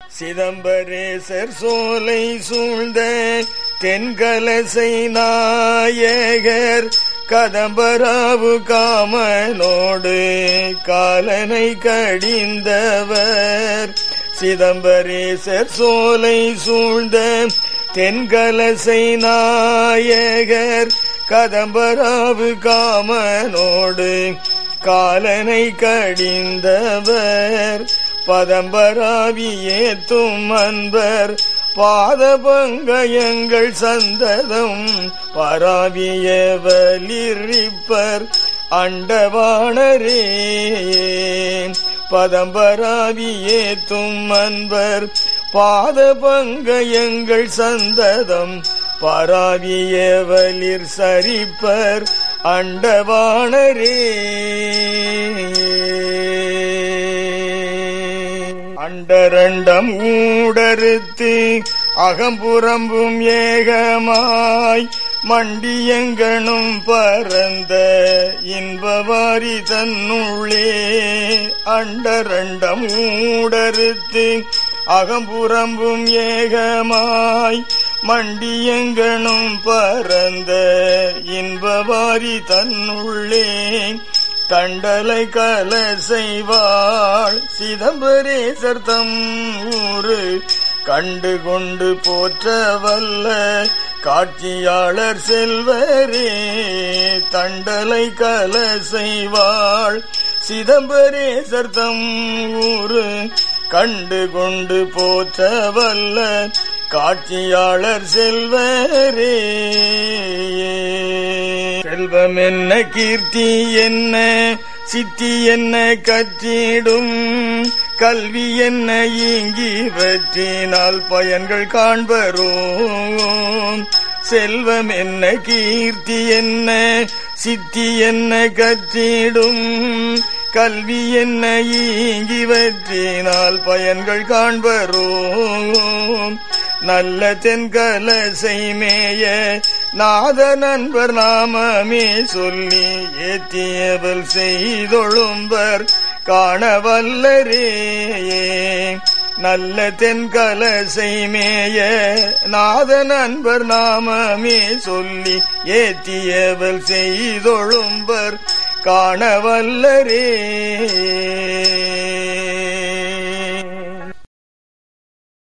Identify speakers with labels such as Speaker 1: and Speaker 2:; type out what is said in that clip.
Speaker 1: சிதம்பரேசர் சோலை சூழ்ந்த தென்கலசை நாயகர் கதம்பராவு காமனோடு காலனை கடிந்தவர் சிதம்பரேசர் சோலை சூழ்ந்த தென்கலசை நாயகர் கதம்பராவு காமனோடு காலனை கடிந்தவர் பதம்பராவியேத்தும் அன்பர் பாதபங்கயங்கள் சந்ததம் பராவியவலிரிப்பர் அண்டவாணரே பதம்பராவியேத்தும் அன்பர் பாதபங்கயங்கள் சந்ததம் பராவியவலிர் சரிப்பர் அண்டவாணரே அண்டரண்டம் ஊடறுத்து அகம்புறம்பும் ஏகமாய் மண்டியங்கனும் பரந்த இன்பவாரி தன்னுள்ளே அண்டரண்டம் ஊடறுத்து அகம்புறம்பும் ஏகமாய் மண்டியங்கனும் பரந்த இன்பவாரி தன்னுள்ளே தண்டலை கல செய்வாள் சிதம்பரேசர் தம் ஊரு கண்டு கொண்டு போற்ற வல்ல காட்சியாளர் செல்வரே தண்டலை கல செய்வாள் சிதம்பரேசர் தம் ஊரு கண்டு கொண்டு போற்ற வல்ல காட்சியாளர் செல்வரே செல்வம் என்ன கீர்த்தி என்ன சித்தி என்ன கற்றிடும் கல்வி என்ன இங்கி வற்றினால் பயன்கள் காண்பரோ செல்வம் என்ன கீர்த்தி என்ன சித்தி என்ன கற்றிடும் கல்வி என்ன ஈங்கி வற்றினால் பயன்கள் காண்பரோ நல்ல தென்கலசை மேய நாத நண்பர் நாமமே சொல்லி ஏத்தியவல் செய்தொழும்பர் காணவல்லரே நல்ல தென்கலசை மேய நாத நண்பர் நாமமே சொல்லி ஏத்தியவல் செய்தொழும்பர் காணவல்லரே